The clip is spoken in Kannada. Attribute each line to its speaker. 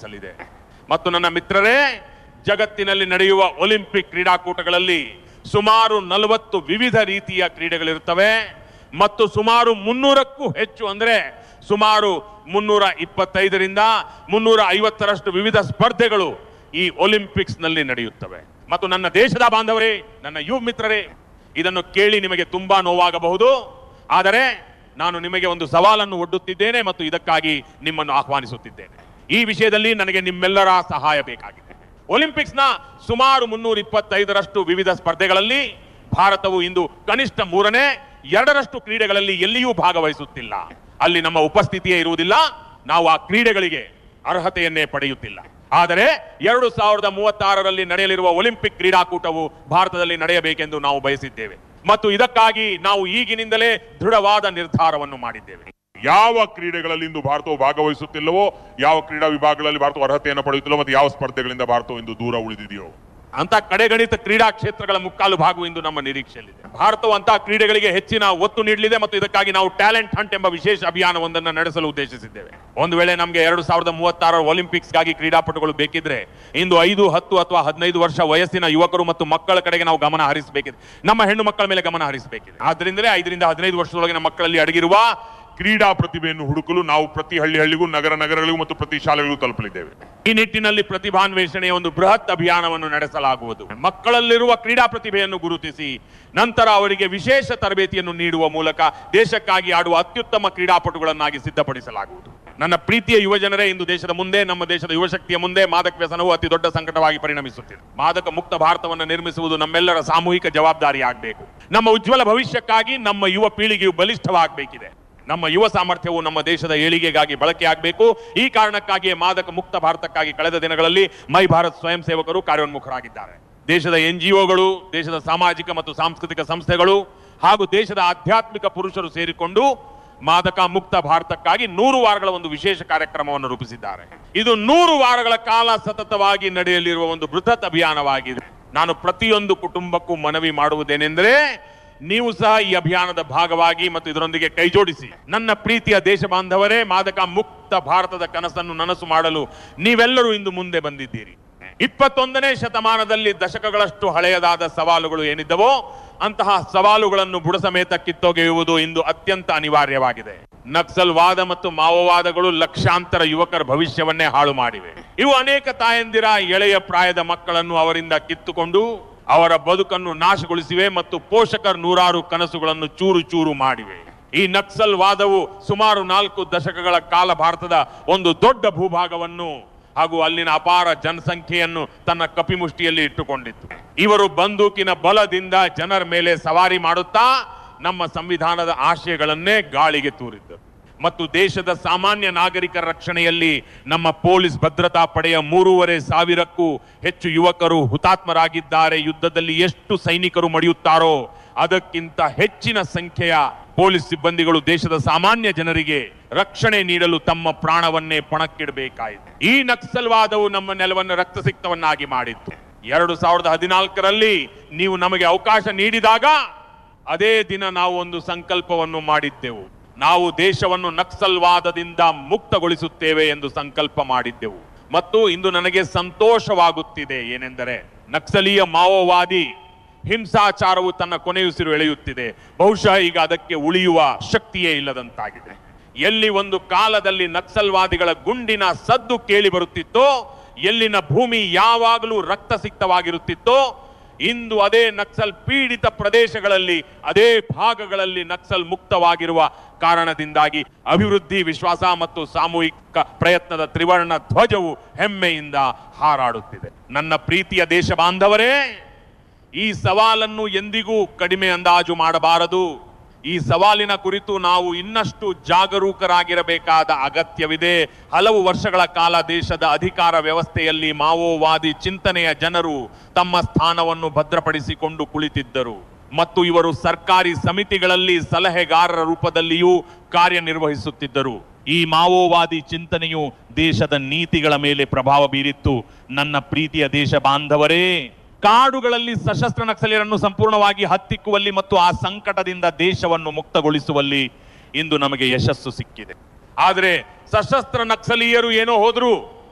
Speaker 1: ನಡೆಸಲಿದೆ ಮತ್ತು ನನ್ನ ಮಿತ್ರರೇ ಜಗತ್ತಿನಲ್ಲಿ ನಡೆಯುವ ಒಲಿಂಪಿಕ್ ಕ್ರೀಡಾಕೂಟಗಳಲ್ಲಿ ಸುಮಾರು ನಲವತ್ತು ವಿವಿಧ ರೀತಿಯ ಕ್ರೀಡೆಗಳಿರುತ್ತವೆ ಮತ್ತು ಸುಮಾರು ಮುನ್ನೂರಕ್ಕೂ ಹೆಚ್ಚು ಅಂದ್ರೆ ಸುಮಾರು ಮುನ್ನೂರ ಇಪ್ಪತ್ತೈದರಿಂದ ಮುನ್ನೂರ ಐವತ್ತರಷ್ಟು ವಿವಿಧ ಸ್ಪರ್ಧೆಗಳು ಈ ಒಲಿಂಪಿಕ್ಸ್ ನಲ್ಲಿ ನಡೆಯುತ್ತವೆ ಮತ್ತು ನನ್ನ ದೇಶದ ಬಾಂಧವರೇ ನನ್ನ ಯುವ ಮಿತ್ರರೇ ಇದನ್ನು ಕೇಳಿ ನಿಮಗೆ ತುಂಬಾ ನೋವಾಗಬಹುದು ಆದರೆ ನಾನು ನಿಮಗೆ ಒಂದು ಸವಾಲನ್ನು ಒಡ್ಡುತ್ತಿದ್ದೇನೆ ಮತ್ತು ಇದಕ್ಕಾಗಿ ನಿಮ್ಮನ್ನು ಆಹ್ವಾನಿಸುತ್ತಿದ್ದೇನೆ ಈ ವಿಷಯದಲ್ಲಿ ನನಗೆ ನಿಮ್ಮೆಲ್ಲರ ಸಹಾಯ ಬೇಕಾಗಿದೆ ಒಲಿಂಪಿಕ್ಸ್ನ ಸುಮಾರು ಮುನ್ನೂರ ಇಪ್ಪತ್ತೈದರಷ್ಟು ವಿವಿಧ ಸ್ಪರ್ಧೆಗಳಲ್ಲಿ ಭಾರತವು ಇಂದು ಕನಿಷ್ಠ ಮೂರನೇ ಎರಡರಷ್ಟು ಕ್ರೀಡೆಗಳಲ್ಲಿ ಎಲ್ಲಿಯೂ ಭಾಗವಹಿಸುತ್ತಿಲ್ಲ ಅಲ್ಲಿ ನಮ್ಮ ಉಪಸ್ಥಿತಿಯೇ ಇರುವುದಿಲ್ಲ ನಾವು ಆ ಕ್ರೀಡೆಗಳಿಗೆ ಅರ್ಹತೆಯನ್ನೇ ಪಡೆಯುತ್ತಿಲ್ಲ ಆದರೆ ಎರಡು ಸಾವಿರದ ಮೂವತ್ತಾರರಲ್ಲಿ ನಡೆಯಲಿರುವ ಒಲಿಂಪಿಕ್ ಕ್ರೀಡಾಕೂಟವು ಭಾರತದಲ್ಲಿ ನಡೆಯಬೇಕೆಂದು ನಾವು ಬಯಸಿದ್ದೇವೆ ಮತ್ತು ಇದಕ್ಕಾಗಿ ನಾವು ಈಗಿನಿಂದಲೇ ದೃಢವಾದ ನಿರ್ಧಾರವನ್ನು ಮಾಡಿದ್ದೇವೆ
Speaker 2: ಯಾವ ಕ್ರೀಡೆಗಳಲ್ಲಿ ಇಂದು ಭಾರತವು ಭಾಗವಹಿಸುತ್ತಿಲ್ಲವೋ ಯಾವ ಕ್ರೀಡಾ ವಿಭಾಗಗಳಲ್ಲಿ ಭಾರತವು ಅರ್ಹತೆಯನ್ನು ಪಡೆಯುತ್ತಿಲ್ಲವೋ ಮತ್ತು ಯಾವ ಸ್ಪರ್ಧೆಗಳಿಂದ ಭಾರತವು ಇಂದು ದೂರ ಉಳಿದಿದೆಯೋ
Speaker 1: ಅಂತ ಕಡೆಗಣಿತ ಕ್ರೀಡಾ ಕ್ಷೇತ್ರಗಳ ಮುಕ್ಕಾಲು ಭಾಗವು ಇಂದು ನಮ್ಮ ನಿರೀಕ್ಷೆಯಲ್ಲಿದೆ ಭಾರತವು ಅಂತಹ ಕ್ರೀಡೆಗಳಿಗೆ ಹೆಚ್ಚಿನ ಒತ್ತು ನೀಡಲಿದೆ ಮತ್ತು ಇದಕ್ಕಾಗಿ ನಾವು ಟ್ಯಾಲೆಂಟ್ ಹಂಟ್ ಎಂಬ ವಿಶೇಷ ಅಭಿಯಾನವೊಂದನ್ನು ನಡೆಸಲು ಉದ್ದೇಶಿಸಿದ್ದೇವೆ ಒಂದು ವೇಳೆ ನಮಗೆ ಎರಡು ಸಾವಿರದ ಮೂವತ್ತಾರರ ಒಲಿಂಪಿಕ್ಸ್ಗಾಗಿ ಕ್ರೀಡಾಪಟುಗಳು ಬೇಕಿದ್ರೆ ಇಂದು ಐದು ಹತ್ತು ಅಥವಾ ಹದಿನೈದು ವರ್ಷ ವಯಸ್ಸಿನ ಯುವಕರು ಮತ್ತು ಮಕ್ಕಳ ಕಡೆಗೆ ನಾವು ಗಮನ ಹರಿಸಬೇಕಿದೆ ನಮ್ಮ ಹೆಣ್ಣು ಮಕ್ಕಳ ಮೇಲೆ ಗಮನ ಹರಿಸಬೇಕಿದೆ ಆದ್ರಿಂದಲೇ ಐದರಿಂದ ಹದಿನೈದು ವರ್ಷದೊಳಗಿನ ಮಕ್ಕಳಲ್ಲಿ ಅಡಗಿರುವ
Speaker 2: ಕ್ರೀಡಾ ಪ್ರತಿಭೆಯನ್ನು ಹುಡುಕಲು ನಾವು ಪ್ರತಿ ಹಳ್ಳಿ ಹಳ್ಳಿಗೂ ನಗರ ನಗರಗಳಿಗೂ ಮತ್ತು ಪ್ರತಿ ಶಾಲೆಗಳಿಗೂ ತಲುಪಲಿದ್ದೇವೆ
Speaker 1: ಈ ನಿಟ್ಟಿನಲ್ಲಿ ಪ್ರತಿಭಾನ್ವೇಷಣೆಯ ಒಂದು ಬೃಹತ್ ಅಭಿಯಾನವನ್ನು ನಡೆಸಲಾಗುವುದು ಮಕ್ಕಳಲ್ಲಿರುವ ಕ್ರೀಡಾ ಪ್ರತಿಭೆಯನ್ನು ಗುರುತಿಸಿ ನಂತರ ಅವರಿಗೆ ವಿಶೇಷ ತರಬೇತಿಯನ್ನು ನೀಡುವ ಮೂಲಕ ದೇಶಕ್ಕಾಗಿ ಆಡುವ ಅತ್ಯುತ್ತಮ ಕ್ರೀಡಾಪಟುಗಳನ್ನಾಗಿ ಸಿದ್ಧಪಡಿಸಲಾಗುವುದು ನನ್ನ ಪ್ರೀತಿಯ ಯುವಜನರೇ ಇಂದು ದೇಶದ ಮುಂದೆ ನಮ್ಮ ದೇಶದ ಯುವಶಕ್ತಿಯ ಮುಂದೆ ಮಾದಕ ವ್ಯಸನವು ಅತಿ ದೊಡ್ಡ ಸಂಕಟವಾಗಿ ಪರಿಣಮಿಸುತ್ತಿದೆ ಮಾದಕ ಮುಕ್ತ ಭಾರತವನ್ನು ನಿರ್ಮಿಸುವುದು ನಮ್ಮೆಲ್ಲರ ಸಾಮೂಹಿಕ ಜವಾಬ್ದಾರಿ ಆಗಬೇಕು ನಮ್ಮ ಉಜ್ವಲ ಭವಿಷ್ಯಕ್ಕಾಗಿ ನಮ್ಮ ಯುವ ಪೀಳಿಗೆಯು ಬಲಿಷ್ಠವಾಗಬೇಕಿದೆ ನಮ್ಮ ಯುವ ಸಾಮರ್ಥ್ಯವು ನಮ್ಮ ದೇಶದ ಏಳಿಗೆಗಾಗಿ ಬಳಕೆಯಾಗಬೇಕು ಈ ಕಾರಣಕ್ಕಾಗಿಯೇ ಮಾದಕ ಮುಕ್ತ ಭಾರತಕ್ಕಾಗಿ ಕಳೆದ ದಿನಗಳಲ್ಲಿ ಮೈ ಭಾರತ್ ಸ್ವಯಂ ಸೇವಕರು ಕಾರ್ಯೋನ್ಮುಖರಾಗಿದ್ದಾರೆ ದೇಶದ ಎನ್ ಗಳು ದೇಶದ ಸಾಮಾಜಿಕ ಮತ್ತು ಸಾಂಸ್ಕೃತಿಕ ಸಂಸ್ಥೆಗಳು ಹಾಗೂ ದೇಶದ ಆಧ್ಯಾತ್ಮಿಕ ಪುರುಷರು ಸೇರಿಕೊಂಡು ಮಾದಕ ಮುಕ್ತ ಭಾರತಕ್ಕಾಗಿ ನೂರು ವಾರಗಳ ಒಂದು ವಿಶೇಷ ಕಾರ್ಯಕ್ರಮವನ್ನು ರೂಪಿಸಿದ್ದಾರೆ ಇದು ನೂರು ವಾರಗಳ ಕಾಲ ಸತತವಾಗಿ ನಡೆಯಲಿರುವ ಒಂದು ಬೃಹತ್ ಅಭಿಯಾನವಾಗಿದೆ ನಾನು ಪ್ರತಿಯೊಂದು ಕುಟುಂಬಕ್ಕೂ ಮನವಿ ಮಾಡುವುದೇನೆಂದರೆ ನೀವು ಸಹ ಈ ಅಭಿಯಾನದ ಭಾಗವಾಗಿ ಮತ್ತು ಇದರೊಂದಿಗೆ ಕೈಜೋಡಿಸಿ ನನ್ನ ಪ್ರೀತಿಯ ದೇಶ ಬಾಂಧವರೇ ಮಾದಕ ಮುಕ್ತ ಭಾರತದ ಕನಸನ್ನು ನನಸು ಮಾಡಲು ನೀವೆಲ್ಲರೂ ಇಂದು ಮುಂದೆ ಬಂದಿದ್ದೀರಿ ಇಪ್ಪತ್ತೊಂದನೇ ಶತಮಾನದಲ್ಲಿ ದಶಕಗಳಷ್ಟು ಹಳೆಯದಾದ ಸವಾಲುಗಳು ಏನಿದ್ದವೋ ಅಂತಹ ಸವಾಲುಗಳನ್ನು ಬುಡಸಮೇತ ಕಿತ್ತೊಗೆಯುವುದು ಇಂದು ಅತ್ಯಂತ ಅನಿವಾರ್ಯವಾಗಿದೆ ನಕ್ಸಲ್ ವಾದ ಮತ್ತು ಮಾವೋವಾದಗಳು ಲಕ್ಷಾಂತರ ಯುವಕರ ಭವಿಷ್ಯವನ್ನೇ ಹಾಳು ಮಾಡಿವೆ ಇವು ಅನೇಕ ತಾಯಂದಿರ ಎಳೆಯ ಪ್ರಾಯದ ಮಕ್ಕಳನ್ನು ಅವರಿಂದ ಕಿತ್ತುಕೊಂಡು ಅವರ ಬದುಕನ್ನು ನಾಶಗೊಳಿಸಿವೆ ಮತ್ತು ಪೋಷಕರ ನೂರಾರು ಕನಸುಗಳನ್ನು ಚೂರು ಚೂರು ಮಾಡಿವೆ ಈ ನಕ್ಸಲ್ ವಾದವು ಸುಮಾರು ನಾಲ್ಕು ದಶಕಗಳ ಕಾಲ ಭಾರತದ ಒಂದು ದೊಡ್ಡ ಭೂಭಾಗವನ್ನು ಹಾಗೂ ಅಲ್ಲಿನ ಅಪಾರ ಜನಸಂಖ್ಯೆಯನ್ನು ತನ್ನ ಕಪಿಮುಷ್ಟಿಯಲ್ಲಿ ಇಟ್ಟುಕೊಂಡಿತ್ತು ಇವರು ಬಂದೂಕಿನ ಬಲದಿಂದ ಜನರ ಮೇಲೆ ಸವಾರಿ ಮಾಡುತ್ತಾ ನಮ್ಮ ಸಂವಿಧಾನದ ಆಶಯಗಳನ್ನೇ ಗಾಳಿಗೆ ತೂರಿದ್ದರು ಮತ್ತು ದೇಶದ ಸಾಮಾನ್ಯ ನಾಗರಿಕರ ರಕ್ಷಣೆಯಲ್ಲಿ ನಮ್ಮ ಪೊಲೀಸ್ ಭದ್ರತಾ ಪಡೆಯ ಮೂರುವರೆ ಸಾವಿರಕ್ಕೂ ಹೆಚ್ಚು ಯುವಕರು ಹುತಾತ್ಮರಾಗಿದ್ದಾರೆ ಯುದ್ಧದಲ್ಲಿ ಎಷ್ಟು ಸೈನಿಕರು ಮಡಿಯುತ್ತಾರೋ ಅದಕ್ಕಿಂತ ಹೆಚ್ಚಿನ ಸಂಖ್ಯೆಯ ಪೊಲೀಸ್ ಸಿಬ್ಬಂದಿಗಳು ದೇಶದ ಸಾಮಾನ್ಯ ಜನರಿಗೆ ರಕ್ಷಣೆ ನೀಡಲು ತಮ್ಮ ಪ್ರಾಣವನ್ನೇ ಪಣಕ್ಕಿಡಬೇಕಾಯಿತು ಈ ನಕ್ಸಲ್ವಾದವು ನಮ್ಮ ನೆಲವನ್ನು ರಕ್ತಸಿಕ್ತವನ್ನಾಗಿ ಮಾಡಿತ್ತು ಎರಡು ಸಾವಿರದ ಹದಿನಾಲ್ಕರಲ್ಲಿ ನೀವು ನಮಗೆ ಅವಕಾಶ ನೀಡಿದಾಗ ಅದೇ ದಿನ ನಾವು ಒಂದು ಸಂಕಲ್ಪವನ್ನು ಮಾಡಿದ್ದೆವು ನಾವು ದೇಶವನ್ನು ನಕ್ಸಲ್ವಾದದಿಂದ ಮುಕ್ತಗೊಳಿಸುತ್ತೇವೆ ಎಂದು ಸಂಕಲ್ಪ ಮಾಡಿದ್ದೆವು ಮತ್ತು ಇಂದು ನನಗೆ ಸಂತೋಷವಾಗುತ್ತಿದೆ ಏನೆಂದರೆ ನಕ್ಸಲೀಯ ಮಾವೋವಾದಿ ಹಿಂಸಾಚಾರವು ತನ್ನ ಕೊನೆಯುಸಿರು ಎಳೆಯುತ್ತಿದೆ ಬಹುಶಃ ಈಗ ಅದಕ್ಕೆ ಉಳಿಯುವ ಶಕ್ತಿಯೇ ಇಲ್ಲದಂತಾಗಿದೆ ಎಲ್ಲಿ ಒಂದು ಕಾಲದಲ್ಲಿ ನಕ್ಸಲ್ವಾದಿಗಳ ಗುಂಡಿನ ಸದ್ದು ಕೇಳಿ ಬರುತ್ತಿತ್ತೋ ಎಲ್ಲಿನ ಭೂಮಿ ಯಾವಾಗಲೂ ರಕ್ತಸಿಕ್ತವಾಗಿರುತ್ತಿತ್ತೋ ಇಂದು ಅದೇ ನಕ್ಸಲ್ ಪೀಡಿತ ಪ್ರದೇಶಗಳಲ್ಲಿ ಅದೇ ಭಾಗಗಳಲ್ಲಿ ನಕ್ಸಲ್ ಮುಕ್ತವಾಗಿರುವ ಕಾರಣದಿಂದಾಗಿ ಅಭಿವೃದ್ಧಿ ವಿಶ್ವಾಸ ಮತ್ತು ಸಾಮೂಹಿಕ ಪ್ರಯತ್ನದ ತ್ರಿವರ್ಣ ಧ್ವಜವು ಹೆಮ್ಮೆಯಿಂದ ಹಾರಾಡುತ್ತಿದೆ ನನ್ನ ಪ್ರೀತಿಯ ದೇಶ ಬಾಂಧವರೇ ಈ ಸವಾಲನ್ನು ಎಂದಿಗೂ ಕಡಿಮೆ ಅಂದಾಜು ಮಾಡಬಾರದು ಈ ಸವಾಲಿನ ಕುರಿತು ನಾವು ಇನ್ನಷ್ಟು ಜಾಗರೂಕರಾಗಿರಬೇಕಾದ ಅಗತ್ಯವಿದೆ ಹಲವು ವರ್ಷಗಳ ಕಾಲ ದೇಶದ ಅಧಿಕಾರ ವ್ಯವಸ್ಥೆಯಲ್ಲಿ ಮಾವೋವಾದಿ ಚಿಂತನೆಯ ಜನರು ತಮ್ಮ ಸ್ಥಾನವನ್ನು ಭದ್ರಪಡಿಸಿಕೊಂಡು ಕುಳಿತಿದ್ದರು ಮತ್ತು ಇವರು ಸರ್ಕಾರಿ ಸಮಿತಿಗಳಲ್ಲಿ ಸಲಹೆಗಾರರ ರೂಪದಲ್ಲಿಯೂ ಕಾರ್ಯನಿರ್ವಹಿಸುತ್ತಿದ್ದರು ಈ ಮಾವೋವಾದಿ ಚಿಂತನೆಯು ದೇಶದ ನೀತಿಗಳ ಮೇಲೆ ಪ್ರಭಾವ ಬೀರಿತ್ತು ನನ್ನ ಪ್ರೀತಿಯ ದೇಶ ಬಾಂಧವರೇ ಕಾಡುಗಳಲ್ಲಿ ಸಶಸ್ತ್ರ ನಕ್ಸಲೀಯರನ್ನು ಸಂಪೂರ್ಣವಾಗಿ ಹತ್ತಿಕ್ಕುವಲ್ಲಿ ಮತ್ತು ಆ ಸಂಕಟದಿಂದ ದೇಶವನ್ನು ಮುಕ್ತಗೊಳಿಸುವಲ್ಲಿ ಇಂದು ನಮಗೆ ಯಶಸ್ಸು ಸಿಕ್ಕಿದೆ ಆದರೆ ಸಶಸ್ತ್ರ ನಕ್ಸಲೀಯರು ಏನೋ ಹೋದ್ರು